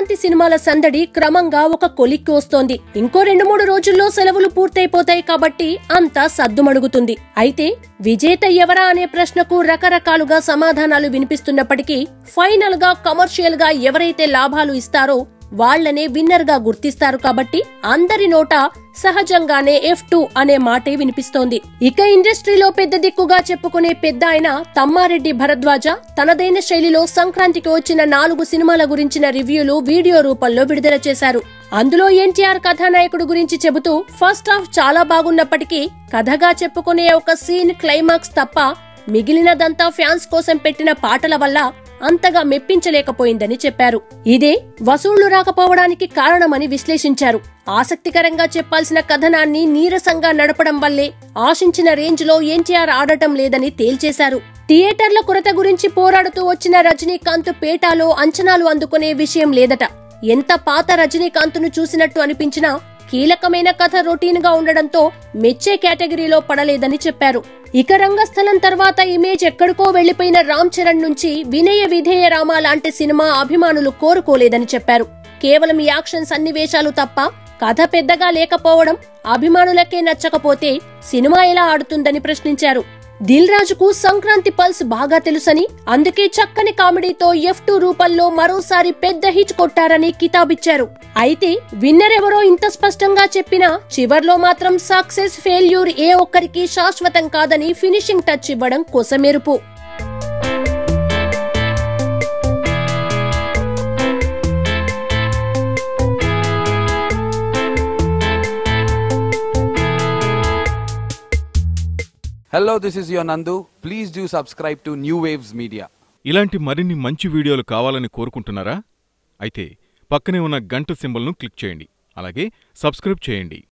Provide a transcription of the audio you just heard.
సంక్రాంతి సినిమాల సందడి క్రమంగా ఒక కొలిక్కి వస్తోంది ఇంకో రెండు మూడు రోజుల్లో సెలవులు పూర్తయిపోతాయి కాబట్టి అంతా సద్దుమణుగుతుంది అయితే విజేత ఎవరా అనే ప్రశ్నకు రకరకాలుగా సమాధానాలు వినిపిస్తున్నప్పటికీ ఫైనల్ గా కమర్షియల్ గా ఎవరైతే లాభాలు ఇస్తారో వాళ్లనే విన్నర్ గా గుర్తిస్తారు కాబట్టి అందరి నోట సహజంగానే ఎఫ్ టూ అనే మాటే వినిపిస్తోంది ఇక ఇండస్ట్రీలో పెద్ద దిక్కుగా చెప్పుకునే పెద్ద ఆయన తమ్మారెడ్డి భరద్వాజ తనదైన శైలిలో సంక్రాంతికి వచ్చిన నాలుగు సినిమాల గురించిన రివ్యూలు వీడియో రూపంలో విడుదల చేశారు అందులో ఎన్టీఆర్ కథానాయకుడు గురించి చెబుతూ ఫస్ట్ హాఫ్ చాలా బాగున్నప్పటికీ కథగా చెప్పుకునే ఒక సీన్ క్లైమాక్స్ తప్ప మిగిలినదంతా ఫ్యాన్స్ కోసం పెట్టిన పాటల వల్ల అంతగా మెప్పించలేకపోయిందని చెప్పారు ఇదే వసూళ్లు రాకపోవడానికి కారణమని విశ్లేషించారు ఆసక్తికరంగా చెప్పాల్సిన కథనాన్ని నీరసంగా నడపడం వల్లే ఆశించిన రేంజ్ లో ఎన్టీఆర్ ఆడటం లేదని తేల్చేశారు థియేటర్ల కొరత గురించి పోరాడుతూ వచ్చిన రజనీకాంత్ పేటాలో అంచనాలు అందుకునే విషయం లేదట ఎంత పాత రజనీకాంత్ను చూసినట్టు అనిపించినా కీలకమైన కథ రొటీన్ గా ఉండడంతో మెచ్చే కేటగిరీలో పడలేదని చెప్పారు ఇక రంగస్థలం తర్వాత ఇమేజ్ ఎక్కడికో వెళ్లిపోయిన రామ్ చరణ్ నుంచి వినయ విధేయ రామ లాంటి సినిమా అభిమానులు కోరుకోలేదని చెప్పారు కేవలం యాక్షన్ సన్నివేశాలు తప్ప కథ పెద్దగా లేకపోవడం అభిమానులకే నచ్చకపోతే సినిమా ఎలా ఆడుతుందని ప్రశ్నించారు దిల్ రాజుకు సంక్రాంతి పల్స్ బాగా తెలుసని అందుకే చక్కని కామెడీతో ఎఫ్ టూ రూపంలో మరోసారి పెద్ద హిట్ కొట్టారని కితాబిచ్చారు అయితే విన్నర్ ఎవరో ఇంత స్పష్టంగా చెప్పినా చివర్లో మాత్రం సక్సెస్ ఫెయిల్యూర్ ఏ ఒక్కరికి శాశ్వతం కాదని ఫినిషింగ్ టచ్ ఇవ్వడం కొసమెరుపు Hello, this is your Nandu. Please do subscribe to New Waves Media. ఇలాంటి మరిన్ని మంచి వీడియోలు కావాలని కోరుకుంటున్నారా అయితే పక్కనే ఉన్న గంట సింబల్ను క్లిక్ చేయండి అలాగే సబ్స్క్రైబ్ చేయండి